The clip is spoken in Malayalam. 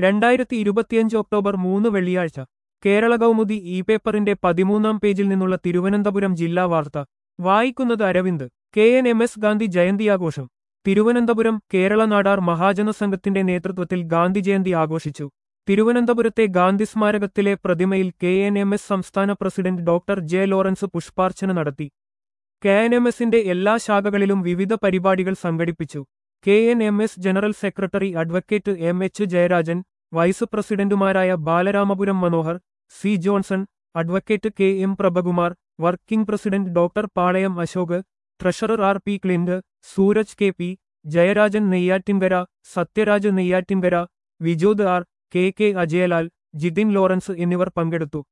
രണ്ടായിരത്തി ഇരുപത്തിയഞ്ച് ഒക്ടോബർ മൂന്ന് വെള്ളിയാഴ്ച കേരള കൗമുദി ഇ പേപ്പറിന്റെ പതിമൂന്നാം പേജിൽ നിന്നുള്ള തിരുവനന്തപുരം ജില്ലാ വാർത്ത വായിക്കുന്നത് Aravind K N M S Gandhi Jayanti ആഘോഷം തിരുവനന്തപുരം കേരള നാടാർ മഹാജന സംഘത്തിന്റെ നേതൃത്വത്തിൽ ഗാന്ധി ജയന്തി ആഘോഷിച്ചു തിരുവനന്തപുരത്തെ ഗാന്ധി സ്മാരകത്തിലെ പ്രതിമയിൽ കെ എൻ എം എസ് സംസ്ഥാന പ്രസിഡന്റ് ഡോക്ടർ ജെ ലോറൻസ് പുഷ്പാർച്ചന നടത്തി കെ എൻ എം എസിന്റെ എല്ലാ ശാഖകളിലും വിവിധ പരിപാടികൾ സംഘടിപ്പിച്ചു K N M S general secretary advocate M H Jayarajan vice പ്രസിഡന്റുമാരായ Balaramapuram Manohar C Johnson advocate K M Prabhakumar working president doctor Palayam Ashok treasurer R P Clint Sooraj K P Jayarajan Neyyattinkara Sathyaraj Neyyattinkara Vijod R K K Ajayalal Jithin Lawrence എന്നിവർ പങ്കെടുത്തു